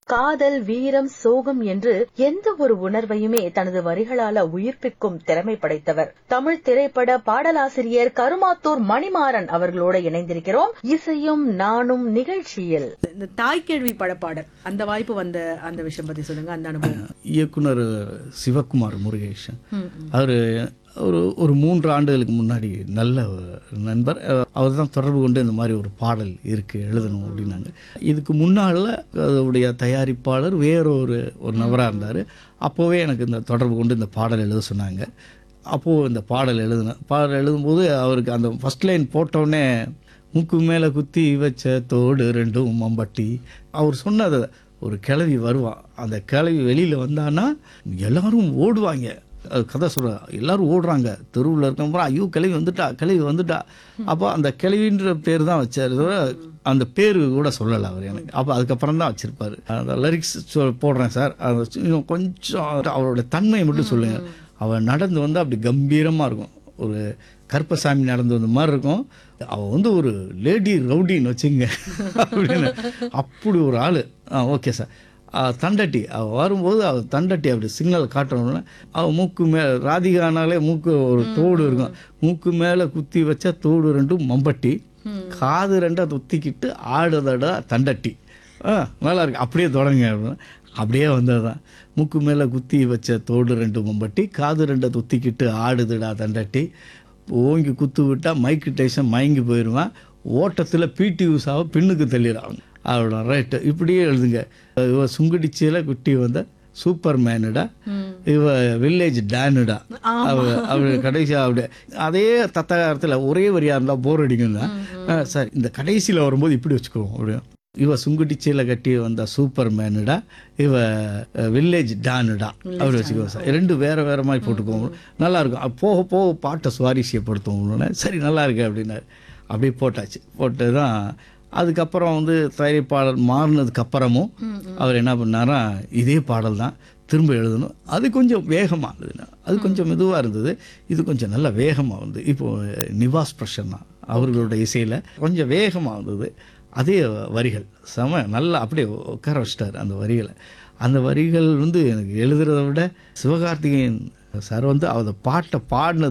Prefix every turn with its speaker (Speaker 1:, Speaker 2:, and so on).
Speaker 1: காதல் வீரம் சோகம் என்று எந்த ஒரு உணர்வையுமே தனது வரிகளால உயிர்ப்பிக்கும் திறமை படைத்தவர் தமிழ் திரைப்பட பாடலாசிரியர் கருமாத்தூர் மணிமாறன் அவர்களோட இணைந்திருக்கிறோம் இசையும் நானும் நிகழ்ச்சியில்
Speaker 2: இந்த தாய்க்கேள்வி படப்பாடல் அந்த வாய்ப்பு வந்த அந்த விஷயம் பத்தி சொல்லுங்க அந்த அனுபவம்
Speaker 3: இயக்குனர் சிவகுமார் முருகேசன் அவர் ஒரு ஒரு மூன்று ஆண்டுகளுக்கு முன்னாடி நல்ல ஒரு நண்பர் அவர் தான் தொடர்பு கொண்டு இந்த மாதிரி ஒரு பாடல் இருக்கு எழுதணும் அப்படின்னாங்க இதுக்கு முன்னால் அதோடைய தயாரிப்பாளர் வேறொரு ஒரு நபராக இருந்தார் அப்போவே எனக்கு இந்த தொடர்பு கொண்டு இந்த பாடல் எழுத சொன்னாங்க அப்போது இந்த பாடல் எழுதினேன் பாடல் எழுதும்போது அவருக்கு அந்த ஃபர்ஸ்ட் லைன் போட்டோடனே மூக்கு மேலே குத்தி வச்ச தோடு ரெண்டும் மம்பட்டி அவர் சொன்னதை ஒரு கிளவி வருவான் அந்த கிளவி வெளியில் வந்தான்னா எல்லாரும் ஓடுவாங்க அது கதை சொல்ற எல்லாரும் ஓடுறாங்க தெருவில் இருக்கவங்க ஐயோ கிளவி வந்துட்டா கிளவி வந்துட்டா அப்போ அந்த கிளவின்ற பேர் தான் வச்சார் தவிர அந்த பேர் கூட சொல்லலை அவர் எனக்கு அப்போ அதுக்கப்புறம் தான் வச்சிருப்பாரு அந்த லிரிக்ஸ் போடுறேன் சார் அது இன்னும் கொஞ்சம் அவரோட தன்மையை மட்டும் சொல்லுங்க அவன் நடந்து வந்து அப்படி கம்பீரமாக இருக்கும் ஒரு கருப்பசாமி நடந்து வந்த மாதிரி இருக்கும் அவள் வந்து ஒரு லேடி ரவுடின்னு வச்சுங்க அப்படின்னு அப்படி ஒரு ஆள் ஆ ஓகே சார் தண்டட்டி அவள் வரும்போது அவள் தண்டட்டி அப்படி சிக்னல் காட்டணும்னா அவள் மூக்கு மே ராதிகானாலே மூக்கு ஒரு தோடு இருக்கும் மூக்கு மேலே குத்தி வச்ச தோடு ரெண்டும் மம்பட்டி காது ரெண்டா தொத்திக்கிட்டு ஆடுதடா தண்டட்டி ஆ நல்லா இருக்கு அப்படியே தொடங்க அப்படின்னா அப்படியே வந்தது தான் மூக்கு மேலே குத்தி வச்ச தோடு ரெண்டு மம்பட்டி காது ரெண்டை தொத்திக்கிட்டு ஆடுதுடா தண்டட்டி ஓங்கி குத்து விட்டா மைக்கு டைசன் மயங்கி போயிடுவான் ஓட்டத்தில் பிடி உஷாவை பின்னுக்கு தள்ளிடுறாங்க அவரோட ரைட்டு இப்படியே எழுதுங்க இவ சுங்குடிச்சியில் குட்டி வந்த சூப்பர் மேனுடா இவ வில்லேஜ் டேனுடா அவ அவ கடைசியாக அப்படி அதே தத்தகாரத்தில் ஒரே வரியாக இருந்தால் போர் அடிக்கும் தான் சார் இந்த கடைசியில் வரும்போது இப்படி வச்சுக்குவோம் அப்படியே இவ சுங்குடிச்சியில கட்டி வந்த சூப்பர் மேனுடா இவ வில்லேஜ் டானுடா அப்படி வச்சுக்குவோம் சார் ரெண்டு வேற வேற மாதிரி போட்டுக்குவோம் நல்லா இருக்கும் அது போக போக பாட்டை சுவாரஸ்யப்படுத்துவோம் சரி நல்லா இருக்கு அப்படின்னாரு அப்படியே போட்டாச்சு போட்டு தான் அதுக்கப்புறம் வந்து தயாரிப்பாளர் மாறினதுக்கு அப்புறமும் அவர் என்ன பண்ணாரா இதே பாடல் தான் திரும்ப எழுதணும் அது கொஞ்சம் வேகமாக எழுதுனா அது கொஞ்சம் மெதுவாக இருந்தது இது கொஞ்சம் நல்ல வேகமாக வந்து இப்போ நிவாஸ் பிரசன்னா அவர்களோட இசையில் கொஞ்சம் வேகமாக வந்தது அதே வரிகள் செம நல்லா அப்படியே உட்கார வச்சிட்டார் அந்த வரிகளை அந்த வரிகள் வந்து எனக்கு எழுதுறதை விட சிவகார்த்திகேயன் சார் வந்து அந்த பாட்டை பாடினது